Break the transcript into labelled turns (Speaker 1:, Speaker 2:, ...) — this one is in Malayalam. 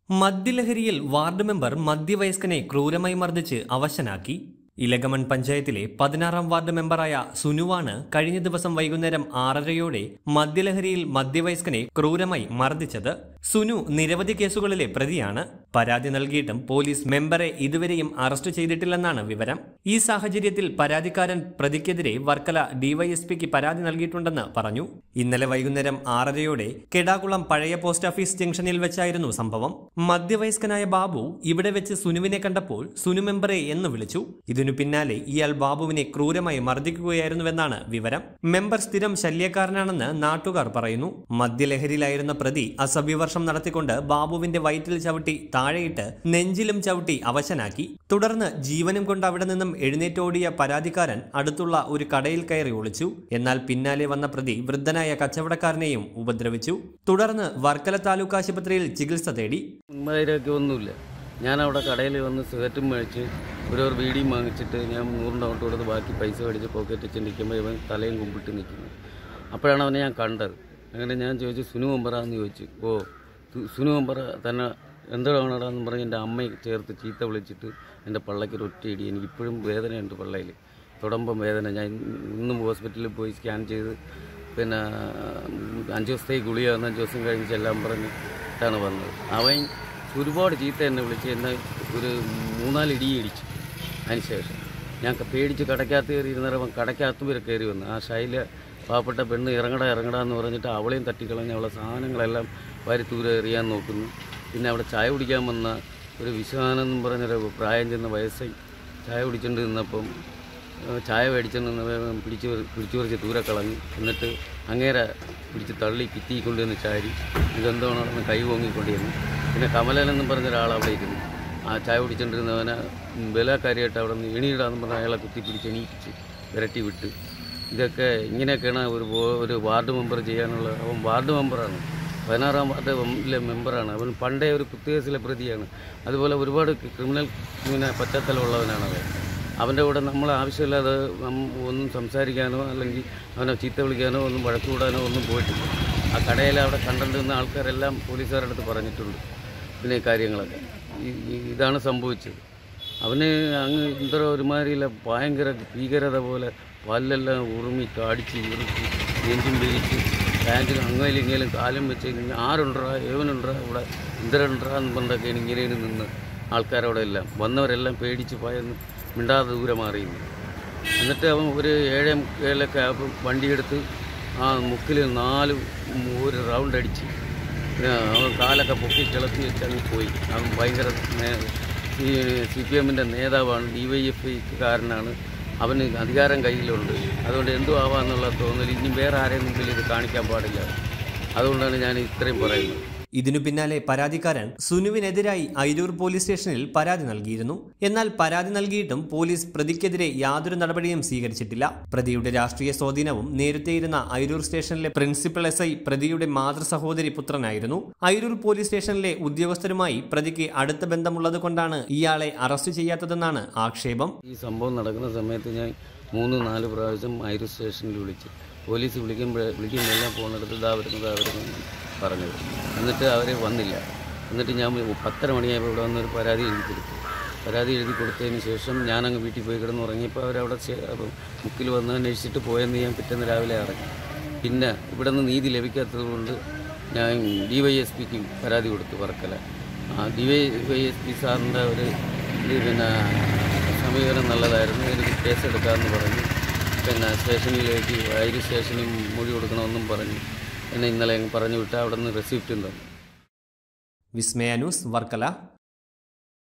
Speaker 1: മദ്യലഹരിയിൽ വാർഡ് മെമ്പർ മധ്യവയസ്കനെ ക്രൂരമായി മർദ്ദിച്ച് അവശനാക്കി ഇലഗമൺ പഞ്ചായത്തിലെ പതിനാറാം വാർഡ് മെമ്പറായ സുനുവാണ് കഴിഞ്ഞ ദിവസം വൈകുന്നേരം ആറരയോടെ മദ്യലഹരിയിൽ മധ്യവയസ്കനെ ക്രൂരമായി മർദ്ദിച്ചത് സുനു നിരവധി കേസുകളിലെ പ്രതിയാണ് പരാതി നൽകിയിട്ടും പോലീസ് മെമ്പറെ ഇതുവരെയും അറസ്റ്റ് ചെയ്തിട്ടില്ലെന്നാണ് വിവരം ഈ സാഹചര്യത്തിൽ പരാതിക്കാരൻ പ്രതിക്കെതിരെ വർക്കല ഡിവൈഎസ്പിക്ക് പരാതി നൽകിയിട്ടുണ്ടെന്ന് പറഞ്ഞു ഇന്നലെ വൈകുന്നേരം ആറരയോടെ കെടാകുളം പഴയ പോസ്റ്റ് ഓഫീസ് ജംഗ്ഷനിൽ വെച്ചായിരുന്നു സംഭവം മധ്യവയസ്കനായ ബാബു ഇവിടെ വെച്ച് സുനുവിനെ കണ്ടപ്പോൾ സുനു മെമ്പറെ എന്ന് വിളിച്ചു ഇതിനു പിന്നാലെ ഇയാൾ ബാബുവിനെ ക്രൂരമായി മർദ്ദിക്കുകയായിരുന്നുവെന്നാണ് വിവരം മെമ്പർ സ്ഥിരം ശല്യക്കാരനാണെന്ന് നാട്ടുകാർ പറയുന്നു മദ്യലഹരിയിലായിരുന്ന പ്രതി അസഭ്യവർഷം നടത്തിക്കൊണ്ട് ബാബുവിന്റെ വയറ്റിൽ ചവിട്ടി താഴെയിട്ട് നെഞ്ചിലും ചവിട്ടി അവശനാക്കി തുടർന്ന് ജീവനും കൊണ്ട് അവിടെ നിന്നും എഴുന്നേറ്റോടിയ പരാതിക്കാരൻ അടുത്തുള്ള ഒരു കടയിൽ കയറി ഒളിച്ചു എന്നാൽ പിന്നാലെ വന്ന പ്രതി വൃദ്ധനായ കച്ചവടക്കാരനെയും ഉപദ്രവിച്ചു തുടർന്ന് വർക്കല താലൂക്ക് ആശുപത്രിയിൽ ചികിത്സ തേടി
Speaker 2: മുൻപായിരൊക്കെ ഒന്നുമില്ല ഞാൻ അവിടെ കടയിൽ വന്ന് സിഗരറ്റും മേടിച്ച് ഒരു ഒരു ബീഡിയും വാങ്ങിച്ചിട്ട് ഞാൻ നൂറിൻ്റെ നോട്ട് കൊടുത്ത് ബാക്കി പൈസ മേടിച്ച് പോക്കറ്റ് വെച്ച് നിൽക്കുമ്പോൾ ഇവൻ തലയും കുമ്പിട്ട് നിൽക്കുന്നു അപ്പോഴാണ് അവനെ ഞാൻ കണ്ടത് അങ്ങനെ ഞാൻ ചോദിച്ചു സുനു മെമ്പറാന്ന് ചോദിച്ചു ഓ സു- സുനു മെമ്പർ തന്നെ എന്താണോടാന്ന് പറഞ്ഞ് എൻ്റെ അമ്മയെ ചേർത്ത് ചീത്ത വിളിച്ചിട്ട് എൻ്റെ പള്ളയ്ക്ക് ഒരു ഒറ്റ ഇടി എനിക്ക് ഇപ്പോഴും വേദനയുണ്ട് പള്ളയിൽ തുടമ്പം വേദന ഞാൻ ഇന്നും ഹോസ്പിറ്റലിൽ പോയി സ്കാൻ ചെയ്ത് പിന്നെ അഞ്ച് ദിവസത്തേക്ക് ഗുളിക വന്ന് അഞ്ച് ദിവസം കഴിഞ്ഞ് ചെല്ലാൻ പറഞ്ഞിട്ടാണ് വന്നത് അവൻ ഒരുപാട് ചീത്ത എന്നെ വിളിച്ച് എന്നെ ഒരു മൂന്നാല് ഇടി ഇടിച്ചു അതിന് ശേഷം ഞാൻ ക- പേടിച്ച് കടയ്ക്കകത്ത് കയറി ഇരുന്നേരം കടയ്ക്കകത്ത് വരെ കയറി വന്നു ആ ഷൈല പാവപ്പെട്ട പെണ്ണ് ഇറങ്ങട ഇറങ്ങടാ എന്ന് പറഞ്ഞിട്ട് അവളെയും തട്ടിക്കളഞ്ഞ് അവളെ സാധനങ്ങളെല്ലാം വാരി ദൂരെ എറിയാൻ നോക്കുന്നു പിന്നെ അവിടെ ചായ കുടിക്കാൻ വന്ന ഒരു വിശ്വനാഥൻ എന്നും പറഞ്ഞൊരു പ്രായം ചെന്ന വയസ്സായി ചായ കുടിച്ചുകൊണ്ട് നിന്നപ്പം ഏഹ് ചായ മേടിച്ചുകൊണ്ട് നിന്ന് പിടിച്ച് പറി- പിടിച്ചു പറിച്ച് ദൂരെ കളഞ്ഞു എന്നിട്ട് അങ്ങേരെ പിടിച്ച് തള്ളി കിറ്റി കൊണ്ടുവന്ന് ചാരി ഇതെന്തോണെന്ന് കൈ ഓങ്ങിക്കൊണ്ടിരുന്നു പിന്നെ കമലൻ എന്നും പറഞ്ഞ ഒരാൾ അവിടെ ഇരുന്നു ആ ചായ കുടിച്ചുകൊണ്ടിരുന്നവനെ ബലക്കാരിയായിട്ട് അവിടെ നിന്ന് എണീടാന്ന് പറഞ്ഞ അയാളെ കുത്തി പിടിച്ച് എണീപ്പിച്ച് വിരട്ടി വിട്ട് ഇതൊക്കെ ഇങ്ങനെയൊക്കെയാണ് ഒരു ബോ- ഒരു വാർഡ് മെമ്പർ ചെയ്യാനുള്ള അവൻ വാർഡ് മെമ്പറാണ് പതിനാറാം വാർഡിലെ മെമ്പറാണ് അവൻ പണ്ടേ ഒരു കുത്തുകേസിലെ പ്രതിയാണ് അതുപോലെ ഒരുപാട് ക്രിമിനൽ പിന്നെ പശ്ചാത്തലമുള്ളവനാണ് അവൻ അവൻ്റെ കൂടെ നമ്മൾ ആവശ്യമില്ലാതെ നം- ഒന്നും സംസാരിക്കാനോ അല്ലെങ്കിൽ അവനെ ചീത്ത വിളിക്കാനോ ഒന്നും വഴക്ക് കൂടാനോ ഒന്നും പോയിട്ടില്ല ആ കടയിൽ അവിടെ കണ്ടുകൊണ്ടിരുന്ന ആൾക്കാരെല്ലാം പോലീസുകാരുടെ അടുത്ത് പറഞ്ഞിട്ടുണ്ട് പിന്നെ ഈ കാര്യങ്ങളൊക്കെ ഈ- ഈ- ഇതാണ് സംഭവിച്ചത് അവന് അങ്ങ് എന്തോ ഒരുമാതിരിയില്ല ഭയങ്കര ഭീകരത പോലെ പല്ലെല്ലാം ഉറുമി കാടിച്ച് ഉറുക്കി നെഞ്ചും പിരിച്ച് ടാങ്കിൽ അങ്ങയിലും ഇങ്ങയിലും കാലും വെച്ച് ഇങ്ങനെ ആരുണ്ടാ ഏവനുണ്ടാ ഇവിടെ ഇന്ദ്രനുണ്ടാ എന്ന് പറഞ്ഞൊക്കെ ഇങ്ങനെ നിന്ന് ആൾക്കാരവിടെ എല്ലാം വന്നവരെല്ലാം പേടിച്ച് ഭയന്ന് മിണ്ടാതെ ദൂരെ മാറിയിരുന്നു എന്നിട്ട് അവൻ ഒരു ഏഴേ ഏഴൊക്കെ ആയപ്പോൾ വണ്ടിയെടുത്ത് ആ മുക്കിൽ നാല് ഒരു റൗണ്ട് അടിച്ച് പിന്നെ അവൻ കാലൊക്കെ പൊക്കി കിളത്തി വെച്ച് അങ്ങ് പോയി അവൻ ഭയങ്കര സി പി എമ്മിൻ്റെ നേതാവാണ് ഡി വൈ എഫ് ഐക്കാരനാണ് അവന് അധികാരം കയ്യിലുണ്ട് അതുകൊണ്ട് എന്തോ ആവാന്നുള്ള തോന്നൽ ഇനി വേറെ ആരെയും മുമ്പിൽ ഇത് കാണിക്കാൻ പാടില്ല അതുകൊണ്ടാണ് ഞാൻ ഇത്രയും പറയുന്നത്
Speaker 1: ഇതിനു പിന്നാലെ പരാതിക്കാരൻ സുനുവിനെതിരായി അയിരൂർ പോലീസ് സ്റ്റേഷനിൽ പരാതി നൽകിയിരുന്നു എന്നാൽ പരാതി നൽകിയിട്ടും പോലീസ് പ്രതിക്കെതിരെ യാതൊരു നടപടിയും സ്വീകരിച്ചിട്ടില്ല പ്രതിയുടെ രാഷ്ട്രീയ സ്വാധീനവും നേരത്തെയിരുന്ന അയിരൂർ സ്റ്റേഷനിലെ പ്രിൻസിപ്പൽ എസ് ഐ പ്രതിയുടെ മാതൃ സഹോദരി പുത്രനായിരുന്നു അയിരൂർ പോലീസ് സ്റ്റേഷനിലെ ഉദ്യോഗസ്ഥരുമായി പ്രതിക്ക് അടുത്ത ബന്ധമുള്ളത് കൊണ്ടാണ് ഇയാളെ അറസ്റ്റ് ചെയ്യാത്തതെന്നാണ് ആക്ഷേപം
Speaker 2: ഈ സംഭവം നടക്കുന്ന സമയത്ത് ഞാൻ മൂന്ന് നാല് പ്രാവശ്യം അയിരു സ്റ്റേഷനിൽ വിളിച്ചു പോലീസ് വിളിക്കുമ്പോൾ വിളിക്കുമ്പോഴെല്ലാം പോകുന്നിടത്ത് ഇതാ വരുന്നത് ഇതാ വരുന്നത് പറഞ്ഞത് എന്നിട്ട് അവർ വന്നില്ല എന്നിട്ട് ഞാൻ പത്തര മണിയായപ്പോൾ ഇവിടെ വന്നൊരു പരാതി എഴുതി കൊടുത്തു പരാതി എഴുതി കൊടുത്തതിന് ശേഷം ഞാനങ്ങ് വീട്ടിൽ പോയി കിടന്ന് ഉറങ്ങിയപ്പോൾ അവരവിടെ ചെ- അപ്പം മുക്കിൽ വന്ന് അന്വേഷിച്ചിട്ട് പോയെന്ന് ഞാൻ പിറ്റേന്ന് രാവിലെ ഇറങ്ങി പിന്നെ ഇവിടെ നിന്ന് നീതി ലഭിക്കാത്തത് കൊണ്ട് ഞാൻ ഡി വൈ എസ് പിക്ക് പരാതി കൊടുത്തു വർക്കല ആ D Y Y S P സാറിൻ്റെ ഒരു ഇത് പിന്നെ സമീപനം നല്ലതായിരുന്നു എനിക്ക് കേസ് എടുക്കാമെന്ന് പറഞ്ഞു പിന്നെ സ്റ്റേഷനിലേക്ക് വൈദ്യുതി സ്റ്റേഷനിൽ മൊഴി കൊടുക്കണമെന്നും പറഞ്ഞു എന്നെ ഇന്നലെ പറഞ്ഞു വിട്ട് അവിടെ നിന്ന് റെസിപ്റ്റും തന്നു
Speaker 1: വിസ്മയ ന്യൂസ് വർക്കല